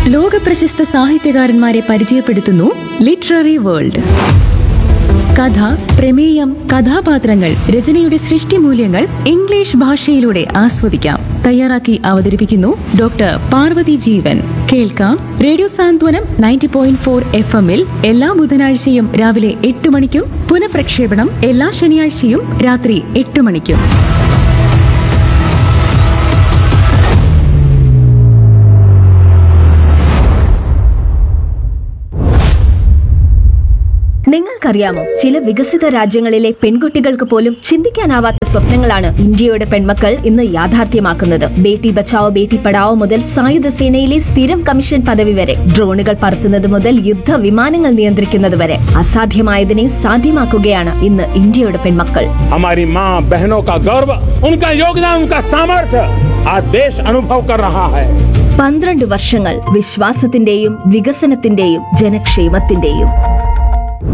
ലോകപ്രശസ്ത സാഹിത്യകാരന്മാരെ പരിചയപ്പെടുത്തുന്നു literary world കഥ പ്രമേയം കഥാപാത്രങ്ങൾ രചനയുടെ സൃഷ്ടിമൂല്യങ്ങൾ ഇംഗ്ലീഷ് ഭാഷയിലൂടെ ആസ്വദിക്കാം തയ്യാറാക്കി അവതരിപ്പിക്കുന്നു ഡോക്ടർ പാർവതി ജീവൻ കേൾക്കാം radio Santhwanam ninety point four F എമ്മിൽ എല്ലാ ബുധനാഴ്ചയും രാവിലെ എട്ട് മണിക്കും പുനഃപ്രക്ഷേപണം എല്ലാ ശനിയാഴ്ചയും രാത്രി എട്ട് മണിക്കും നിങ്ങൾക്കറിയാമോ ചില വികസിത രാജ്യങ്ങളിലെ പെൺകുട്ടികൾക്ക് പോലും ചിന്തിക്കാനാവാത്ത സ്വപ്നങ്ങളാണ് ഇന്ത്യയുടെ പെൺമക്കൾ ഇന്ന് യാഥാർത്ഥ്യമാക്കുന്നത് ബേട്ടി ബച്ചാവോ ബേട്ടി പഠാവോ മുതൽ സായുധ സേനയിലെ സ്ഥിരം കമ്മീഷൻ പദവി വരെ ഡ്രോണുകൾ പറത്തുന്നത് മുതൽ യുദ്ധ വിമാനങ്ങൾ നിയന്ത്രിക്കുന്നത് വരെ അസാധ്യമായതിനെ സാധ്യമാക്കുകയാണ് ഇന്ന് ഇന്ത്യയുടെ പെൺമക്കൾ हमारी माँ बहनों का गौरव उनका योगदान उनका सामर्थ्य आज देश अनुभव कर रहा है പന്ത്രണ്ട് വർഷങ്ങൾ വിശ്വാസത്തിന്റെയും വികസനത്തിന്റെയും ജനക്ഷേമത്തിന്റെയും